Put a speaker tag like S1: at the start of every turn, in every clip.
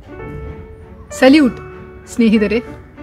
S1: salute സ്നേഹിതരെ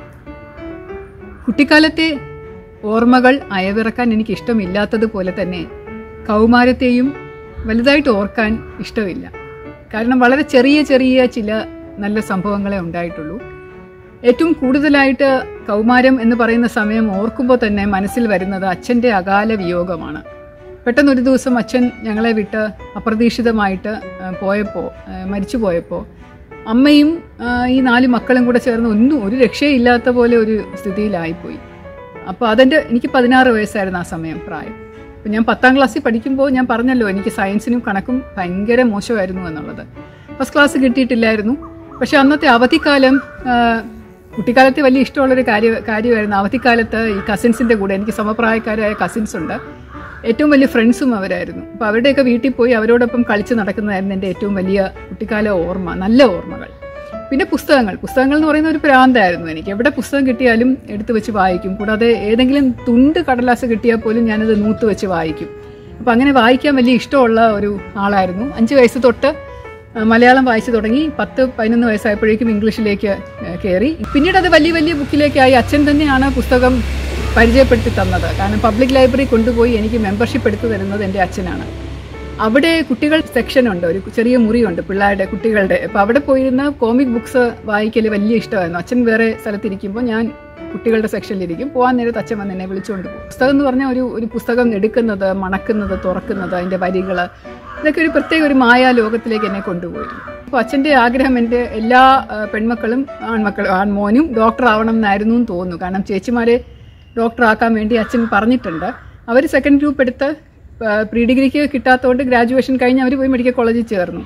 S1: കുട്ടിക്കാലത്തെ ഓർമ്മകൾ അയവിറക്കാൻ എനിക്ക് ഇഷ്ടമില്ലാത്തതുപോലെ തന്നെ കൗമാരത്തെയും വലുതായിട്ട് ഓർക്കാൻ ഇഷ്ടമില്ല കാരണം വളരെ ചെറിയ ചെറിയ ചില നല്ല സംഭവങ്ങളെ ഉണ്ടായിട്ടുള്ളൂ ഏറ്റവും കൂടുതലായിട്ട് കൗമാരം എന്ന് പറയുന്ന സമയം ഓർക്കുമ്പോൾ തന്നെ മനസ്സിൽ വരുന്നത് അച്ഛൻ്റെ അകാല വിയോഗമാണ് പെട്ടെന്ന് ഒരു ദിവസം അച്ഛൻ ഞങ്ങളെ വിട്ട് അപ്രതീക്ഷിതമായിട്ട് ആ, പോയപ്പോൾ ആ, മരിച്ചു പോയപ്പോൾ അമ്മയും ആ, ഈ നാല് മക്കളും കൂടെ ചേർന്ന് ഒന്നും ഒരു രക്ഷയില്ലാത്ത പോലെ ഒരു സ്ഥിതിയിലായിപ്പോയി അപ്പോൾ അതെൻ്റെ എനിക്ക് പതിനാറ് വയസ്സായിരുന്നു ആ സമയം പ്രായം അപ്പോൾ ഞാൻ പത്താം ക്ലാസ്സിൽ പഠിക്കുമ്പോൾ ഞാൻ പറഞ്ഞല്ലോ എനിക്ക് സയൻസിനും കണക്കും ഭയങ്കര മോശമായിരുന്നു എന്നുള്ളത് ഫസ്റ്റ് ക്ലാസ് കിട്ടിയിട്ടില്ലായിരുന്നു പക്ഷെ അന്നത്തെ അവധിക്കാലം ആ, കുട്ടിക്കാലത്ത് വലിയ ഇഷ്ടമുള്ളൊരു കാര്യ കാര്യമായിരുന്നു അവധിക്കാലത്ത് ഈ കസിൻസിൻ്റെ കൂടെ എനിക്ക് സമപ്രായക്കാരായ കസിൻസ് ഉണ്ട് ഏറ്റവും വലിയ ഫ്രണ്ട്സും അവരായിരുന്നു അപ്പോൾ അവരുടെയൊക്കെ വീട്ടിൽ പോയി അവരോടൊപ്പം കളിച്ച് നടക്കുന്നതായിരുന്നു എൻ്റെ ഏറ്റവും വലിയ കുട്ടിക്കാല ഓർമ്മ നല്ല ഓർമ്മകൾ പിന്നെ പുസ്തകങ്ങൾ പുസ്തകങ്ങൾ എന്ന് പറയുന്ന ഒരു പ്രാന്തായിരുന്നു എനിക്ക് എവിടെ പുസ്തകം കിട്ടിയാലും എടുത്തു വെച്ച് വായിക്കും കൂടാതെ ഏതെങ്കിലും തുണ്ട് കടലാസ് കിട്ടിയാൽ പോലും ഞാനത് നൂത്ത് വെച്ച് വായിക്കും അപ്പം അങ്ങനെ വായിക്കാൻ വലിയ ഇഷ്ടമുള്ള ഒരു ആളായിരുന്നു അഞ്ച് വയസ്സ് തൊട്ട് ആ, മലയാളം വായിച്ചു തുടങ്ങി പത്ത് പതിനൊന്ന് വയസ്സായപ്പോഴേക്കും ഇംഗ്ലീഷിലേക്ക് ആ, കയറി പിന്നീട് അത് വലിയ വലിയ ബുക്കിലേക്കായി അച്ഛൻ തന്നെയാണ് പുസ്തകം പരിചയപ്പെടുത്തി തന്നത് കാരണം പബ്ലിക് ലൈബ്രറി കൊണ്ടുപോയി എനിക്ക് മെമ്പർഷിപ്പ് എടുത്തു തരുന്നത് എൻ്റെ അച്ഛനാണ് അവിടെ കുട്ടികൾ സെക്ഷൻ ഉണ്ട് ഒരു ചെറിയ മുറിയുണ്ട് പിള്ളേരുടെ കുട്ടികളുടെ അപ്പോൾ അവിടെ പോയിരുന്ന് കോമിക് ബുക്സ് വായിക്കൽ വലിയ ഇഷ്ടമായിരുന്നു അച്ഛൻ വേറെ സ്ഥലത്തിരിക്കുമ്പോൾ ഞാൻ കുട്ടികളുടെ സെക്ഷനിലിരിക്കും പോകാൻ നേരത്ത് അച്ഛൻ വന്ന് എന്നെ വിളിച്ചുകൊണ്ട് പോകും പുസ്തകം എന്ന് പറഞ്ഞാൽ ഒരു ഒരു പുസ്തകം എടുക്കുന്നത് മണക്കുന്നത് തുറക്കുന്നത് അതിൻ്റെ വരികൾ ഇതൊക്കെ ഒരു പ്രത്യേക ഒരു മായാ ലോകത്തിലേക്ക് എന്നെ കൊണ്ടുപോയിരുന്നു അപ്പോൾ അച്ഛൻ്റെ ആഗ്രഹം എൻ്റെ എല്ലാ ആ, പെൺമക്കളും ആൺമക്കളും ആൺമോനും ഡോക്ടർ ആവണം എന്നായിരുന്നു എന്ന് തോന്നുന്നു കാരണം ചേച്ചിമാരെ ഡോക്ടർ ആക്കാൻ വേണ്ടി അച്ഛൻ പറഞ്ഞിട്ടുണ്ട് അവർ സെക്കൻഡ് ഗ്രൂപ്പ് എടുത്ത് പ്രീ ഡിഗ്രിക്ക് കിട്ടാത്തതുകൊണ്ട് ഗ്രാജുവേഷൻ കഴിഞ്ഞ് അവർ പോയി മെഡിക്കൽ കോളേജിൽ ചേർന്നു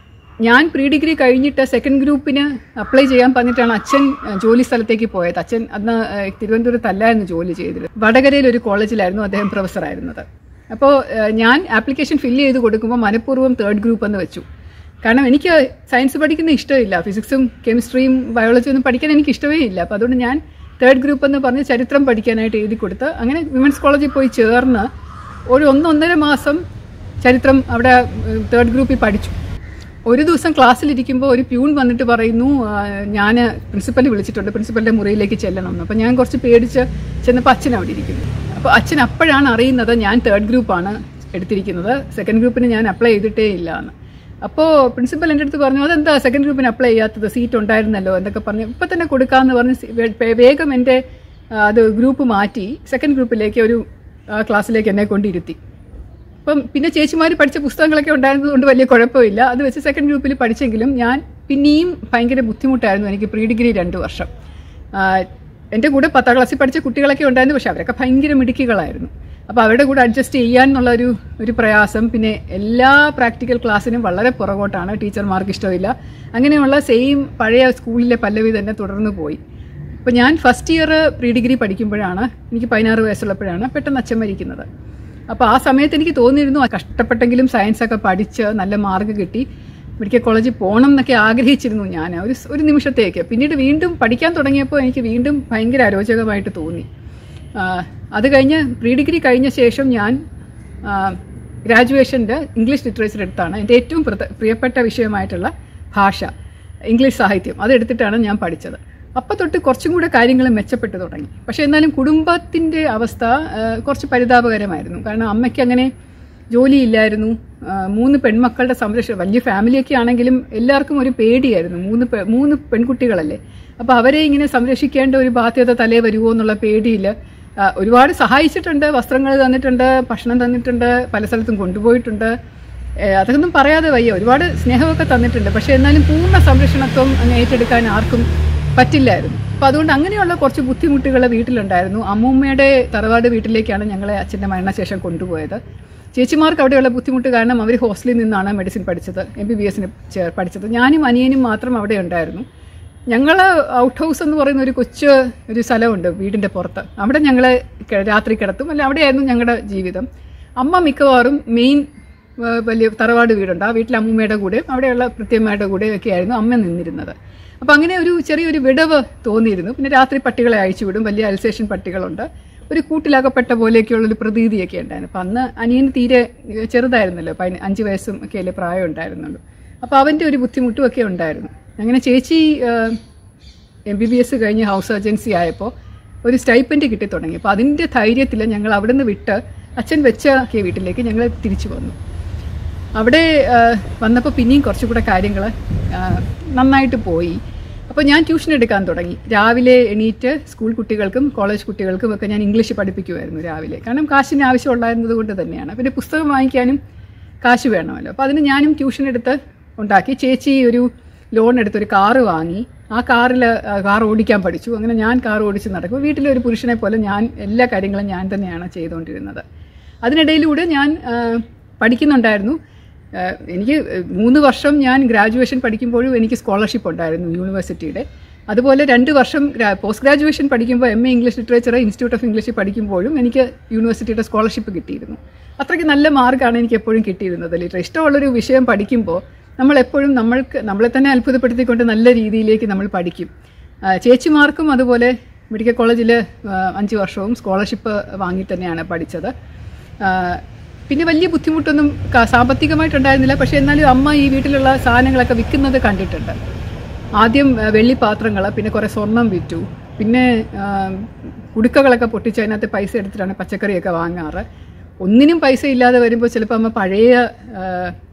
S1: ഞാൻ പ്രീ ഡിഗ്രി കഴിഞ്ഞിട്ട് സെക്കൻഡ് ഗ്രൂപ്പിന് അപ്ലൈ ചെയ്യാൻ പറഞ്ഞിട്ടാണ് അച്ഛൻ ഏഹ്, ജോലി സ്ഥലത്തേക്ക് പോയത് അച്ഛൻ അന്ന് ഏഹ്, തിരുവനന്തപുരത്തല്ലായിരുന്നു ജോലി ചെയ്തത് വടകരയിൽ ഒരു കോളേജിലായിരുന്നു അദ്ദേഹം പ്രൊഫസറായിരുന്നത് അപ്പോൾ ഏഹ്, ഞാൻ ആപ്ലിക്കേഷൻ ഫില്ല് ചെയ്ത് കൊടുക്കുമ്പോൾ മനഃപൂർവ്വം തേർഡ് ഗ്രൂപ്പ് എന്ന് വെച്ചു കാരണം എനിക്ക് സയൻസ് പഠിക്കുന്ന ഇഷ്ടമില്ല ഫിസിക്സും കെമിസ്ട്രിയും ബയോളജിയും ഒന്നും പഠിക്കാൻ എനിക്ക് ഇഷ്ടമേ ഇല്ല അപ്പോൾ അതുകൊണ്ട് ഞാൻ തേർഡ് ഗ്രൂപ്പ് എന്ന് പറഞ്ഞ് ചരിത്രം പഠിക്കാനായിട്ട് എഴുതി കൊടുത്ത് അങ്ങനെ വിമൻസ് കോളേജിൽ പോയി ചേർന്ന് ഒരു ഒന്നൊന്നര മാസം ചരിത്രം അവിടെ തേർഡ് ഗ്രൂപ്പിൽ പഠിച്ചു ഒരു ദിവസം ക്ലാസ്സിലിരിക്കുമ്പോൾ ഒരു പ്യൂൺ വന്നിട്ട് പറയുന്നു ഞാൻ പ്രിൻസിപ്പൽ വിളിച്ചിട്ടുണ്ട് പ്രിൻസിപ്പലിൻ്റെ മുറിയിലേക്ക് ചെല്ലണം എന്ന് അപ്പോൾ ഞാൻ കുറച്ച് പേടിച്ച് ചെന്നപ്പോൾ അച്ഛൻ അവിടെ ഇരിക്കുന്നു അപ്പോൾ അച്ഛൻ അപ്പോഴാണ് അറിയുന്നത് ഞാൻ തേർഡ് ഗ്രൂപ്പാണ് എടുത്തിരിക്കുന്നത് സെക്കൻഡ് ഗ്രൂപ്പിന് ഞാൻ അപ്ലൈ ചെയ്തിട്ടേ ഇല്ല എന്ന് അപ്പോൾ പ്രിൻസിപ്പൽ എൻ്റെ അടുത്ത് പറഞ്ഞു അതെന്താ സെക്കൻഡ് ഗ്രൂപ്പിന് അപ്ലൈ ചെയ്യാത്തത് സീറ്റ് ഉണ്ടായിരുന്നല്ലോ എന്നൊക്കെ പറഞ്ഞു ഇപ്പം തന്നെ കൊടുക്കാമെന്ന് പറഞ്ഞ് സി- വേ- വേ- വേഗം എൻ്റെ ആ, അത് ഗ്രൂപ്പ് മാറ്റി സെക്കൻഡ് ഗ്രൂപ്പിലേക്ക് ഒരു ആ, ക്ലാസ്സിലേക്ക് എന്നെ കൊണ്ടിരുത്തി അപ്പം പിന്നെ ചേച്ചിമാർ പഠിച്ച പുസ്തകങ്ങളൊക്കെ ഉണ്ടായിരുന്നത് കൊണ്ട് വലിയ കുഴപ്പമില്ല അത് വെച്ച് സെക്കൻഡ് ഗ്രൂപ്പിൽ പഠിച്ചെങ്കിലും ഞാൻ പിന്നെയും ഭയങ്കര ബുദ്ധിമുട്ടായിരുന്നു എനിക്ക് പ്രീ ഡിഗ്രി രണ്ട് വർഷം ആ, എൻ്റെ കൂടെ പത്താം ക്ലാസ്സിൽ പഠിച്ച കുട്ടികളൊക്കെ ഉണ്ടായിരുന്നു പക്ഷെ അവരൊക്കെ ഭയങ്കര മിടുക്കികളായിരുന്നു അപ്പോൾ അവരുടെ കൂടെ അഡ്ജസ്റ്റ് ചെയ്യാൻ എന്നുള്ള ഒരു ഒരു പ്രയാസം പിന്നെ എല്ലാ പ്രാക്ടിക്കൽ ക്ലാസ്സിനും വളരെ പുറകോട്ടാണ് ടീച്ചർമാർക്ക് ഇഷ്ടമില്ല അങ്ങനെയുള്ള സെയിം പഴയ സ്കൂളിലെ പല്ലവി തന്നെ തുടർന്ന് പോയി അപ്പോൾ ഞാൻ ഫസ്റ്റ് ഇയർ പ്രീ ഡിഗ്രി പഠിക്കുമ്പോഴാണ് എനിക്ക് പതിനാറ് വയസ്സുള്ളപ്പോഴാണ് പെട്ടെന്ന് അച്ഛൻ മരിക്കുന്നത് അപ്പോൾ ആ സമയത്ത് എനിക്ക് തോന്നിയിരുന്നു കഷ്ടപ്പെട്ടെങ്കിലും സയൻസ് ഒക്കെ പഠിച്ച് നല്ല മാർക്ക് കിട്ടി മെഡിക്കൽ കോളേജിൽ പോകണം എന്നൊക്കെ ആഗ്രഹിച്ചിരുന്നു ഞാൻ ഒരു സ് ഒരു നിമിഷത്തേക്ക് പിന്നീട് വീണ്ടും പഠിക്കാൻ തുടങ്ങിയപ്പോൾ എനിക്ക് വീണ്ടും ഭയങ്കര അരോചകമായിട്ട് തോന്നി ആ, അത് കഴിഞ്ഞ് പ്രീ ഡിഗ്രി കഴിഞ്ഞ ശേഷം ഞാൻ ഗ്രാജുവേഷൻ്റെ ഇംഗ്ലീഷ് ലിറ്ററേച്ചർ എടുത്താണ് എൻ്റെ ഏറ്റവും പ്രത- പ്രിയപ്പെട്ട വിഷയമായിട്ടുള്ള ഭാഷ ഇംഗ്ലീഷ് സാഹിത്യം അതെടുത്തിട്ടാണ് ഞാൻ പഠിച്ചത് അപ്പം തൊട്ട് കുറച്ചും കൂടെ കാര്യങ്ങൾ മെച്ചപ്പെട്ടു തുടങ്ങി പക്ഷേ എന്നാലും കുടുംബത്തിൻ്റെ അവസ്ഥ ആ, കുറച്ച് പരിതാപകരമായിരുന്നു കാരണം അമ്മയ്ക്ക് അങ്ങനെ ജോലിയില്ലായിരുന്നു ആ, മൂന്ന് പെൺമക്കളുടെ സംരക്ഷണം വലിയ ഫാമിലിയൊക്കെ ആണെങ്കിലും എല്ലാവർക്കും ഒരു പേടിയായിരുന്നു മൂന്ന് പെ- മൂന്ന് പെൺകുട്ടികളല്ലേ അപ്പോൾ അവരെ ഇങ്ങനെ സംരക്ഷിക്കേണ്ട ഒരു ബാധ്യത തലേ വരുമോ എന്നുള്ള പേടിയിൽ ആ, ഒരുപാട് സഹായിച്ചിട്ടുണ്ട് വസ്ത്രങ്ങൾ തന്നിട്ടുണ്ട് ഭക്ഷണം തന്നിട്ടുണ്ട് പല സ്ഥലത്തും കൊണ്ടുപോയിട്ടുണ്ട് ഏ, അതൊന്നും പറയാതെ വയ്യ ഒരുപാട് സ്നേഹമൊക്കെ തന്നിട്ടുണ്ട് പക്ഷേ എന്നാലും പൂർണ്ണ സംരക്ഷണത്വം അങ്ങ് ഏറ്റെടുക്കാൻ ആർക്കും പറ്റില്ലായിരുന്നു അപ്പോൾ അതുകൊണ്ട് അങ്ങനെയുള്ള കുറച്ച് ബുദ്ധിമുട്ടുകൾ വീട്ടിലുണ്ടായിരുന്നു അമ്മൂമ്മയുടെ തറവാട് വീട്ടിലേക്കാണ് ഞങ്ങളെ അച്ഛൻ്റെ മരണശേഷം കൊണ്ടുപോയത് ചേച്ചിമാർക്ക് അവിടെയുള്ള ബുദ്ധിമുട്ട് കാരണം അവർ ഹോസ്റ്റലിൽ നിന്നാണ് മെഡിസിൻ പഠിച്ചത് എം ബി ബി എസിന് പഠിച്ചത് ഞാനും അനിയനും മാത്രം അവിടെ ഉണ്ടായിരുന്നു ഞങ്ങൾ ഔട്ട് ഹൗസ് എന്ന് പറയുന്ന ഒരു കൊച്ചു ഒരു സ്ഥലമുണ്ട് വീടിൻ്റെ പുറത്ത് അവിടെ ഞങ്ങൾ രാത്രി കിടത്തും അല്ല അവിടെയായിരുന്നു ഞങ്ങളുടെ ജീവിതം അമ്മ മിക്കവാറും മെയിൻ വലിയ തറവാട് വീടുണ്ട് ആ വീട്ടിൽ അമ്മൂമ്മയുടെ കൂടെ അവിടെയുള്ള കൃത്യമ്മയുടെ കൂടെ ഒക്കെ ആയിരുന്നു അമ്മ നിന്നിരുന്നത് അപ്പോൾ അങ്ങനെ ഒരു ചെറിയൊരു വിടവ് തോന്നിയിരുന്നു പിന്നെ രാത്രി പട്ടികളെ അയച്ചു വിടും വലിയ അൽസേഷൻ പട്ടികളുണ്ട് ഒരു കൂട്ടിലകപ്പെട്ട പോലെയൊക്കെയുള്ളൊരു പ്രതീതിയൊക്കെ ഉണ്ടായിരുന്നു അപ്പം അന്ന് അനിയന് തീരെ ഏഹ്, ചെറുതായിരുന്നല്ലോ പതിന അഞ്ച് വയസ്സും ഒക്കെ അല്ലേ പ്രായം ഉണ്ടായിരുന്നുള്ളൂ അപ്പോൾ അവൻ്റെ ഒരു ബുദ്ധിമുട്ടും ഒക്കെ ഉണ്ടായിരുന്നു അങ്ങനെ ചേച്ചി എം ബി ബി എസ് കഴിഞ്ഞ് ഹൗസ് സർജൻസി ആയപ്പോൾ ഒരു സ്റ്റൈപ്പൻഡ് കിട്ടി തുടങ്ങി അപ്പോൾ അതിൻ്റെ ധൈര്യത്തിൽ ഞങ്ങൾ അവിടെ നിന്ന് വിട്ട് അച്ഛൻ വെച്ചാക്കിയ വീട്ടിലേക്ക് ഞങ്ങൾ തിരിച്ചു വന്നു അവിടെ വന്നപ്പോൾ പിന്നെയും കുറച്ചും കൂടെ കാര്യങ്ങൾ നന്നായിട്ട് പോയി അപ്പോൾ ഞാൻ ട്യൂഷൻ എടുക്കാൻ തുടങ്ങി രാവിലെ എണീറ്റ് സ്കൂൾ കുട്ടികൾക്കും കോളേജ് കുട്ടികൾക്കും ഒക്കെ ഞാൻ ഇംഗ്ലീഷ് പഠിപ്പിക്കുമായിരുന്നു രാവിലെ കാരണം കാശിന് ആവശ്യമുണ്ടായിരുന്നത് കൊണ്ട് തന്നെയാണ് പിന്നെ പുസ്തകം വാങ്ങിക്കാനും കാശ് വേണമല്ലോ അപ്പോൾ അതിന് ഞാനും ട്യൂഷൻ എടുത്ത് ഉണ്ടാക്കി ചേച്ചി ഒരു ലോൺ എടുത്ത് ഒരു കാറ് വാങ്ങി ആ കാറിൽ കാർ ഓടിക്കാൻ പഠിച്ചു അങ്ങനെ ഞാൻ കാർ ഓടിച്ച് നടക്കും വീട്ടിലെ ഒരു പുരുഷനെ പോലെ ഞാൻ എല്ലാ കാര്യങ്ങളും ഞാൻ തന്നെയാണ് ചെയ്തുകൊണ്ടിരുന്നത് അതിനിടയിലൂടെ ഞാൻ ആ, പഠിക്കുന്നുണ്ടായിരുന്നു ആ, എനിക്ക് മൂന്ന് വർഷം ഞാൻ ഗ്രാജുവേഷൻ പഠിക്കുമ്പോഴും എനിക്ക് സ്കോളർഷിപ്പ് ഉണ്ടായിരുന്നു യൂണിവേഴ്സിറ്റിയുടെ അതുപോലെ രണ്ട് വർഷം ഗ്രാ- പോസ്റ്റ് ഗ്രാജുവേഷൻ പഠിക്കുമ്പോൾ M A English literature institute of English പഠിക്കുമ്പോഴും എനിക്ക് യൂണിവേഴ്സിറ്റിയുടെ സ്കോളർഷിപ്പ് കിട്ടിയിരുന്നു അത്രയ്ക്ക് നല്ല മാർക്കാണ് എനിക്ക് എപ്പോഴും കിട്ടിയിരുന്നത് ലിറ്റർ ഇഷ്ടമുള്ളൊരു വിഷയം പഠിക്കുമ്പോൾ നമ്മളെപ്പോഴും നമ്മൾക്ക് നമ്മളെ തന്നെ അത്ഭുതപ്പെടുത്തിക്കൊണ്ട് നല്ല രീതിയിലേക്ക് നമ്മൾ പഠിക്കും ആ, ചേച്ചിമാർക്കും അതുപോലെ മെഡിക്കൽ കോളേജിൽ അഞ്ച് വർഷവും സ്കോളർഷിപ്പ് വാങ്ങി തന്നെയാണ് പഠിച്ചത് ആ, പിന്നെ വലിയ ബുദ്ധിമുട്ടൊന്നും ക- സാമ്പത്തികമായിട്ടുണ്ടായിരുന്നില്ല പക്ഷേ എന്നാലും അമ്മ ഈ വീട്ടിലുള്ള സാധനങ്ങളൊക്കെ വിൽക്കുന്നത് കണ്ടിട്ടുണ്ട് ആദ്യം ആ, വെള്ളിപ്പാത്രങ്ങൾ പിന്നെ കുറേ സ്വർണം വിറ്റു പിന്നെ ആ, കുടുക്കകളൊക്കെ പൊട്ടിച്ച് അതിനകത്ത് പൈസ എടുത്തിട്ടാണ് പച്ചക്കറിയൊക്കെ വാങ്ങാറ് ഒന്നിനും പൈസ ഇല്ലാതെ വരുമ്പോൾ ചിലപ്പോൾ അമ്മ പഴയ ആ,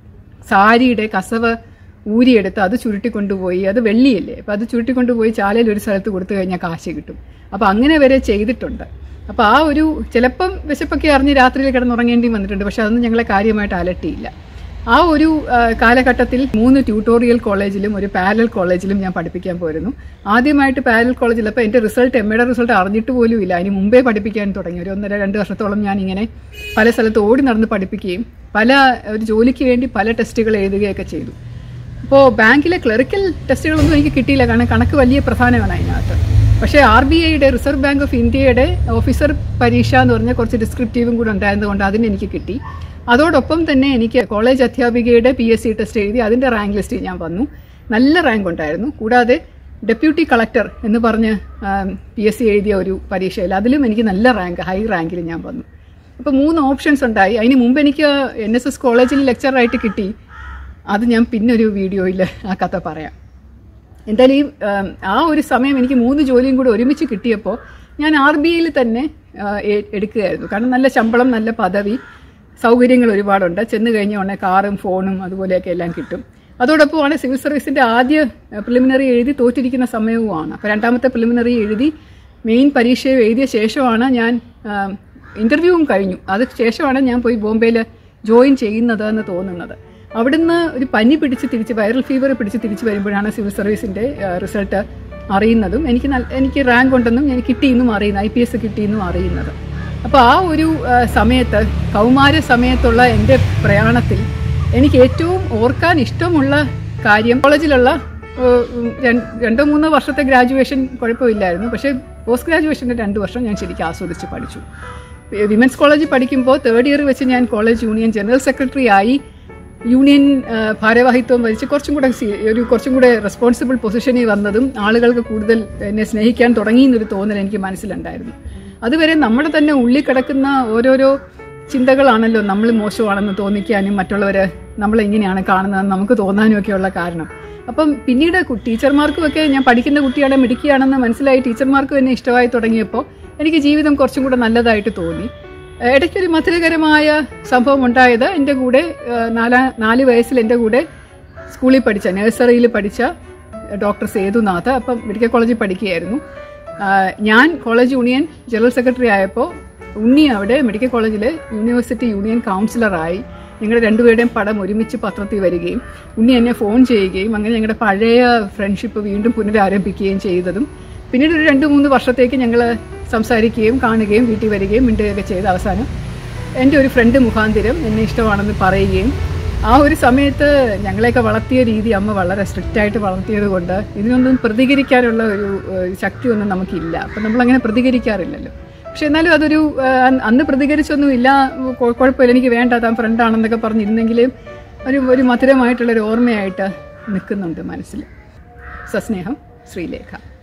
S1: സാരിയുടെ കസവ് ഊരിയെടുത്ത് അത് ചുരുട്ടിക്കൊണ്ടുപോയി അത് വെള്ളിയല്ലേ അപ്പോൾ അത് ചുരുട്ടിക്കൊണ്ടുപോയി ചാലയിൽ ഒരു സ്ഥലത്ത് കൊടുത്തു കഴിഞ്ഞാൽ കാശ് കിട്ടും അപ്പോൾ അങ്ങനെ വരെ ചെയ്തിട്ടുണ്ട് അപ്പോൾ ആ ഒരു ചിലപ്പം വിശപ്പൊക്കെ അറിഞ്ഞ് രാത്രിയിൽ കിടന്നുറങ്ങേണ്ടി വന്നിട്ടുണ്ട് പക്ഷെ അതൊന്നും ഞങ്ങളെ കാര്യമായിട്ട് അലട്ടിയില്ല ആ ഒരു ആ, കാലഘട്ടത്തിൽ മൂന്ന് ട്യൂട്ടോറിയൽ കോളേജിലും ഒരു പാരൽ കോളേജിലും ഞാൻ പഠിപ്പിക്കാൻ പോയിരുന്നു ആദ്യമായിട്ട് പാരൽ കോളേജിൽ അപ്പോൾ എൻ്റെ റിസൾട്ട് എം എയുടെ റിസൾട്ട് അറിഞ്ഞിട്ട് പോലും ഇല്ല അതിന് മുമ്പേ പഠിപ്പിക്കാൻ തുടങ്ങി ഒരു ഒന്നര രണ്ട് വർഷത്തോളം ഞാൻ ഇങ്ങനെ പല സ്ഥലത്ത് ഓടി നടന്ന് പഠിപ്പിക്കുകയും പല ഒരു ജോലിക്ക് വേണ്ടി പല ടെസ്റ്റുകൾ എഴുതുകയൊക്കെ ചെയ്തു അപ്പോൾ ബാങ്കിലെ ക്ലറിക്കൽ ടെസ്റ്റുകളൊന്നും എനിക്ക് കിട്ടിയില്ല കാരണം കണക്ക് വലിയ പ്രധാനമാണ് അതിനകത്ത് പക്ഷേ ആർ ബി ഐയുടെ റിസർവ് ബാങ്ക് ഓഫ് ഇന്ത്യയുടെ ഓഫീസർ പരീക്ഷ എന്ന് പറഞ്ഞ കുറച്ച് ഡിസ്ക്രിപ്റ്റീവും കൂടെ ഉണ്ടായിരുന്നതുകൊണ്ട് അതിന് എനിക്ക് കിട്ടി അതോടൊപ്പം തന്നെ എനിക്ക് കോളേജ് അധ്യാപികയുടെ പി എസ് സി ടെസ്റ്റ് എഴുതി അതിൻ്റെ റാങ്ക് ലിസ്റ്റിൽ ഞാൻ വന്നു നല്ല റാങ്ക് ഉണ്ടായിരുന്നു കൂടാതെ ഡെപ്യൂട്ടി കളക്ടർ എന്ന് പറഞ്ഞ് പി എസ് സി എഴുതിയ ഒരു പരീക്ഷയിൽ അതിലും എനിക്ക് നല്ല റാങ്ക് ഹൈ റാങ്കിൽ ഞാൻ വന്നു അപ്പോൾ മൂന്ന് ഓപ്ഷൻസ് ഉണ്ടായി അതിന് മുമ്പ് എനിക്ക് എൻ എസ് എസ് കോളേജിൽ ലെക്ചറായിട്ട് കിട്ടി അത് ഞാൻ പിന്നൊരു വീഡിയോയിൽ ആ കഥ പറയാം എന്തായാലും ഈ ഉം, ആ ഒരു സമയം എനിക്ക് മൂന്ന് ജോലിയും കൂടെ ഒരുമിച്ച് കിട്ടിയപ്പോൾ ഞാൻ ആർ ബി ഐയിൽ തന്നെ ആ, എ- എടുക്കുകയായിരുന്നു കാരണം നല്ല ശമ്പളം നല്ല പദവി സൗകര്യങ്ങൾ ഒരുപാടുണ്ട് ചെന്ന് കഴിഞ്ഞ ഉടനെ കാറും ഫോണും അതുപോലെയൊക്കെ എല്ലാം കിട്ടും അതോടൊപ്പമാണ് സിവിൽ സർവീസിൻ്റെ ആദ്യ പ്രിലിമിനറി എഴുതി തോറ്റിരിക്കുന്ന സമയവുമാണ് അപ്പോൾ രണ്ടാമത്തെ പ്രിലിമിനറി എഴുതി മെയിൻ പരീക്ഷയും എഴുതിയ ശേഷമാണ് ഞാൻ ഇൻ്റർവ്യൂവും കഴിഞ്ഞു അത് ശേഷമാണ് ഞാൻ പോയി ബോംബെയിൽ ജോയിൻ ചെയ്യുന്നത് എന്ന് തോന്നുന്നത് അവിടുന്ന് ഒരു പനി പിടിച്ച് തിരിച്ച് വൈറൽ ഫീവർ പിടിച്ച് തിരിച്ച് വരുമ്പോഴാണ് സിവിൽ സർവീസിൻ്റെ റിസൾട്ട് അറിയുന്നതും എനിക്ക് നല്ല എനിക്ക് റാങ്ക് ഉണ്ടെന്നും എനിക്ക് കിട്ടിയെന്നും അറിയുന്നത് ഐ പി എസ് കിട്ടിയെന്നും അറിയുന്നത് അപ്പോൾ ആ ഒരു ആ, സമയത്ത് കൗമാര സമയത്തുള്ള എൻ്റെ പ്രയാണത്തിൽ എനിക്ക് ഏറ്റവും ഓർക്കാൻ ഇഷ്ടമുള്ള കാര്യം കോളേജിലുള്ള ഏഹ്, ഉം, രണ്ട്- രണ്ടോ മൂന്നോ വർഷത്തെ ഗ്രാജുവേഷൻ കുഴപ്പമില്ലായിരുന്നു പക്ഷേ പോസ്റ്റ് ഗ്രാജുവേഷൻ്റെ രണ്ട് വർഷം ഞാൻ ശരിക്കും ആസ്വദിച്ച് പഠിച്ചു വിമൻസ് കോളേജിൽ പഠിക്കുമ്പോൾ തേർഡ് ഇയർ വെച്ച് ഞാൻ കോളേജ് യൂണിയൻ ജനറൽ സെക്രട്ടറി ആയി യൂണിയൻ ആ, ഭാരവാഹിത്വം വഹിച്ച് കുറച്ചും കൂടെ സി- ഒരു കുറച്ചും കൂടെ റെസ്പോൺസിബിൾ പൊസിഷനിൽ വന്നതും ആളുകൾക്ക് കൂടുതൽ എന്നെ സ്നേഹിക്കാൻ തുടങ്ങി എന്നൊരു തോന്നൽ എനിക്ക് മനസ്സിലുണ്ടായിരുന്നു അതുവരെ നമ്മുടെ തന്നെ ഉള്ളിൽ കിടക്കുന്ന ഓരോരോ ചിന്തകളാണല്ലോ നമ്മൾ മോശമാണെന്ന് തോന്നിക്കാനും മറ്റുള്ളവർ നമ്മളെ ഇങ്ങനെയാണ് കാണുന്നതെന്ന് നമുക്ക് തോന്നാനും ഒക്കെയുള്ള കാരണം അപ്പം പിന്നീട് കു- ടീച്ചർമാർക്കുമൊക്കെ ഞാൻ പഠിക്കുന്ന കുട്ടികളെ മിടുക്കിയാണെന്ന് മനസ്സിലായി ടീച്ചർമാർക്കും എന്നെ ഇഷ്ടമായി തുടങ്ങിയപ്പോൾ എനിക്ക് ജീവിതം കുറച്ചും കൂടെ നല്ലതായിട്ട് തോന്നി ഏഹ് ഇടയ്ക്കൊരു മധുരകരമായ സംഭവം ഉണ്ടായത് എൻ്റെ കൂടെ ഏഹ് നാലാ നാല് വയസ്സിൽ എൻ്റെ കൂടെ സ്കൂളിൽ പഠിച്ച നഴ്സറിയിൽ പഠിച്ച ഡോക്ടർ സേതുനാഥ് അപ്പം മെഡിക്കൽ കോളേജിൽ പഠിക്കുകയായിരുന്നു ആഹ് ഞാൻ കോളേജ് യൂണിയൻ ജനറൽ സെക്രട്ടറി ആയപ്പോൾ ഉണ്ണി അവിടെ മെഡിക്കൽ കോളേജിൽ യൂണിവേഴ്സിറ്റി യൂണിയൻ കൗൺസിലറായി ഞങ്ങളുടെ രണ്ടുപേരുടെയും പടം ഒരുമിച്ച് പത്രത്തിൽ വരികയും ഉണ്ണി എന്നെ ഫോൺ ചെയ്യുകയും അങ്ങനെ ഞങ്ങളുടെ പഴയ ഫ്രണ്ട്ഷിപ്പ് വീണ്ടും പുനരാരംഭിക്കുകയും ചെയ്തതും പിന്നീട് ഒരു രണ്ട് മൂന്ന് വർഷത്തേക്ക് ഞങ്ങൾ സംസാരിക്കുകയും കാണുകയും വീട്ടിൽ വരികയും മിണ്ടുകയൊക്കെ ചെയ്ത് അവസാനം എൻ്റെ ഒരു ഫ്രണ്ട് മുഖാന്തിരം എന്നെ ഇഷ്ടമാണെന്ന് പറയുകയും ആ ഒരു സമയത്ത് ഞങ്ങളെയൊക്കെ വളർത്തിയ രീതി അമ്മ വളരെ സ്ട്രിക്റ്റ് ആയിട്ട് വളർത്തിയത് കൊണ്ട് ഇതിനൊന്നും പ്രതികരിക്കാനുള്ള ഒരു ഏഹ്, ശക്തിയൊന്നും നമുക്കില്ല അപ്പം നമ്മളങ്ങനെ പ്രതികരിക്കാറില്ലല്ലോ പക്ഷെ എന്നാലും അതൊരു ഏഹ്, അന്ന് പ്രതികരിച്ചൊന്നുമില്ല കൊ- കുഴപ്പമില്ല എനിക്ക് വേണ്ട താൻ ഫ്രണ്ടാണെന്നൊക്കെ പറഞ്ഞിരുന്നെങ്കിലും ഒരു ഒരു മധുരമായിട്ടുള്ളൊരു ഓർമ്മയായിട്ട് നിൽക്കുന്നുണ്ട് മനസ്സിൽ സസ്നേഹം ശ്രീലേഖ